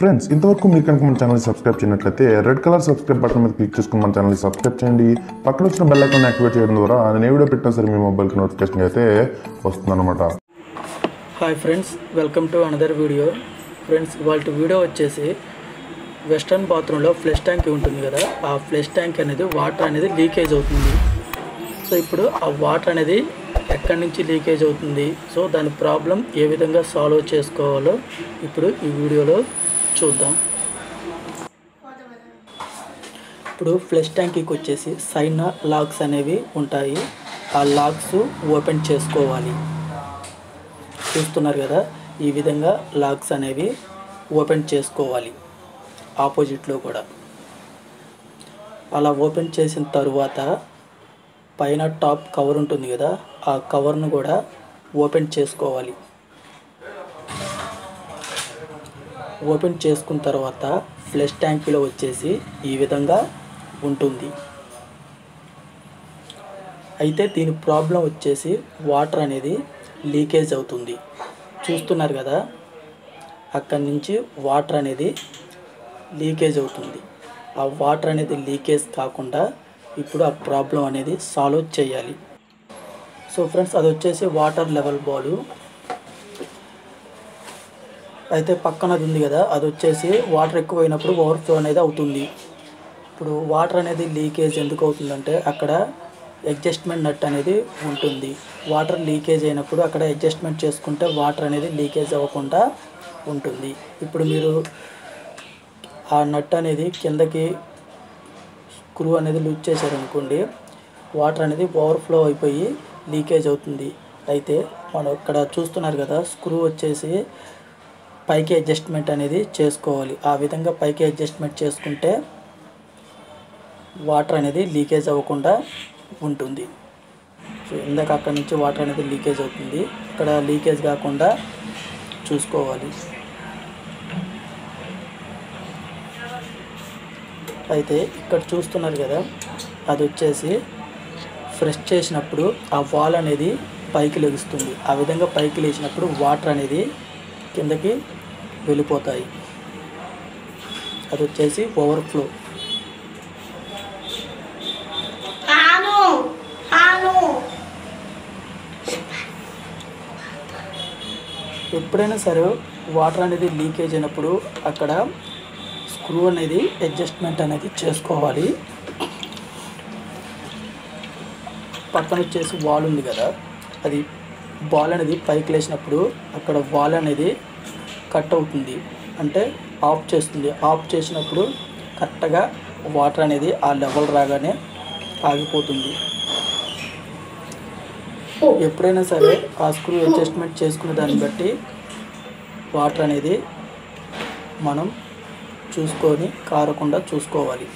Friends ఇంతవరకు మీరు కనుక మన ఛానల్ సబ్స్క్రైబ్ చేయనట్లయితే రెడ్ కలర్ సబ్స్క్రైబ్ బటన్ మీద క్లిక్ చేసుకుని మన ఛానల్ సబ్స్క్రైబ్ చేయండి పక్కన వచ్చిన బెల్ ఐకాన్ యాక్టివేట్ చేయడం ద్వారా నేను ఏ వీడియో పెట్టినా సరే మీ మొబైల్కి నోటిఫికేషన్ అయితే వస్తుందన్నమాట hi friends welcome to another video friends ఇవాళ వీడియో వచ్చేసి వెస్ట్రన్ బాత్రూంలో ఫ్లష్ ట్యాంక్ ఉంటుంది కదా ఆ ఫ్లష్ ట్యాంక్ అనేది వాటర్ అనేది లీకేజ్ అవుతుంది సో ఇప్పుడు ఆ వాటర్ అనేది ఎక్కడి నుంచి లీకేజ్ అవుతుంది సో దాని ప్రాబ్లం ఏ విధంగా సాల్వ్ చేసుకోవాలో ఇప్పుడు ఈ వీడియోలో చూద్దాం ఇప్పుడు ఫ్లష్ ట్యాంక్కి వచ్చేసి సైన్ లాక్స్ అనేవి ఉంటాయి ఆ లాక్స్ ఓపెన్ చేసుకోవాలి చూస్తున్నారు కదా ఈ విధంగా లాక్స్ అనేవి ఓపెన్ చేసుకోవాలి ఆపోజిట్లో కూడా అలా ఓపెన్ చేసిన తరువాత పైన టాప్ కవర్ ఉంటుంది కదా ఆ కవర్ను కూడా ఓపెన్ చేసుకోవాలి ఓపెన్ చేసుకున్న తర్వాత ఫ్లష్ ట్యాంక్లో వచ్చేసి ఈ విధంగా ఉంటుంది అయితే దీని ప్రాబ్లం వచ్చేసి వాటర్ అనేది లీకేజ్ అవుతుంది చూస్తున్నారు కదా అక్కడి నుంచి వాటర్ అనేది లీకేజ్ అవుతుంది ఆ వాటర్ అనేది లీకేజ్ కాకుండా ఇప్పుడు ఆ ప్రాబ్లం అనేది సాల్వ్ చేయాలి సో ఫ్రెండ్స్ అది వచ్చేసి వాటర్ లెవెల్ బాలు అయితే పక్కన అది ఉంది కదా అది వచ్చేసి వాటర్ ఎక్కువైనప్పుడు ఓవర్ఫ్లో అనేది అవుతుంది ఇప్పుడు వాటర్ అనేది లీకేజ్ ఎందుకు అవుతుందంటే అక్కడ అడ్జస్ట్మెంట్ నట్ అనేది ఉంటుంది వాటర్ లీకేజ్ అయినప్పుడు అక్కడ అడ్జస్ట్మెంట్ చేసుకుంటే వాటర్ అనేది లీకేజ్ అవ్వకుండా ఉంటుంది ఇప్పుడు మీరు ఆ నట్ అనేది కిందకి స్క్రూ అనేది లూజ్ చేశారనుకోండి వాటర్ అనేది ఓవర్ఫ్లో అయిపోయి లీకేజ్ అవుతుంది అయితే మనం ఇక్కడ చూస్తున్నారు కదా స్క్రూ వచ్చేసి పైకి అడ్జస్ట్మెంట్ అనేది చేసుకోవాలి ఆ విధంగా పైకి అడ్జస్ట్మెంట్ చేసుకుంటే వాటర్ అనేది లీకేజ్ అవ్వకుండా ఉంటుంది సో ఇందాక అక్కడి నుంచి వాటర్ అనేది లీకేజ్ అవుతుంది ఇక్కడ లీకేజ్ కాకుండా చూసుకోవాలి అయితే ఇక్కడ చూస్తున్నారు కదా అది వచ్చేసి ఫ్రెష్ చేసినప్పుడు ఆ వాల్ అనేది పైకి లెగుస్తుంది ఆ విధంగా పైకి లేచినప్పుడు వాటర్ అనేది కిందకి వెళ్ళిపోతాయి అది వచ్చేసి ఓవర్ఫ్లో Anu, anu. ఎప్పుడైనా సరే వాటర్ అనేది లీకేజ్ అయినప్పుడు అక్కడ స్క్రూ అనేది అడ్జస్ట్మెంట్ అనేది చేసుకోవాలి పక్కన వచ్చేసి వాల్ ఉంది కదా అది బాల్ అనేది పైకి లేచినప్పుడు అక్కడ వాల్ అనేది కట్ అవుతుంది అంటే ఆఫ్ చేస్తుంది ఆఫ్ చేసినప్పుడు కరెక్ట్గా వాటర్ అనేది ఆ లెవెల్ రాగానే ఆగిపోతుంది ఎప్పుడైనా సరే ఆ స్క్రూ అడ్జస్ట్మెంట్ చేసుకునే దాన్ని బట్టి వాటర్ అనేది మనం చూసుకొని కారకుండా చూసుకోవాలి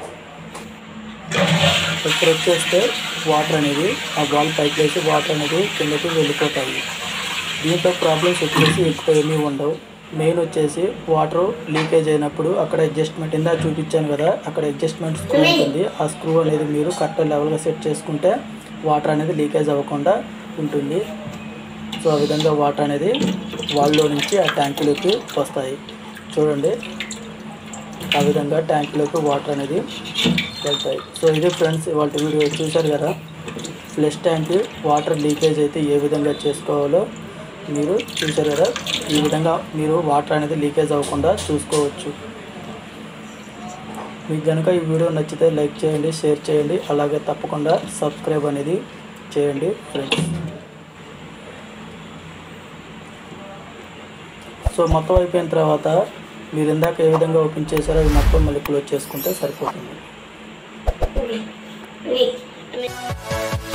ఇప్పుడు వచ్చేస్తే వాటర్ అనేది ఆ బాల్ పైకి వేసి వాటర్ అనేది కిందకి వెళ్ళిపోతాయి దీంతో ప్రాబ్లమ్స్ వచ్చేసి ఎక్కువ ఏమీ ఉండవు మెయిన్ వచ్చేసి వాటర్ లీకేజ్ అయినప్పుడు అక్కడ అడ్జస్ట్మెంట్ ఇందా చూపించాను కదా అక్కడ అడ్జస్ట్మెంట్ స్క్రూ ఉంటుంది ఆ స్క్రూ అనేది మీరు కరెక్ట్ లెవెల్గా సెట్ చేసుకుంటే వాటర్ అనేది లీకేజ్ అవ్వకుండా ఉంటుంది సో ఆ విధంగా వాటర్ అనేది వాళ్ళలో నుంచి ఆ ట్యాంకులోకి వస్తాయి చూడండి ఆ విధంగా ట్యాంకులోకి వాటర్ అనేది వెళ్తాయి సో ఇది ఫ్రెండ్స్ ఇవాళ వీడియో చూశారు కదా ఫ్లష్ ట్యాంక్ వాటర్ లీకేజ్ అయితే ఏ విధంగా చేసుకోవాలో మీరు చూశారు కదా ఈ విధంగా మీరు వాటర్ అనేది లీకేజ్ అవ్వకుండా చూసుకోవచ్చు మీకు కనుక ఈ వీడియో నచ్చితే లైక్ చేయండి షేర్ చేయండి అలాగే తప్పకుండా సబ్స్క్రైబ్ అనేది చేయండి ఫ్రెండ్స్ సో మొత్తం అయిపోయిన తర్వాత మీరు ఇందాక ఏ విధంగా ఓపెన్ చేశారో అది మొత్తం మళ్ళీ క్లోజ్ చేసుకుంటే సరిపోతుంది Wait, wait.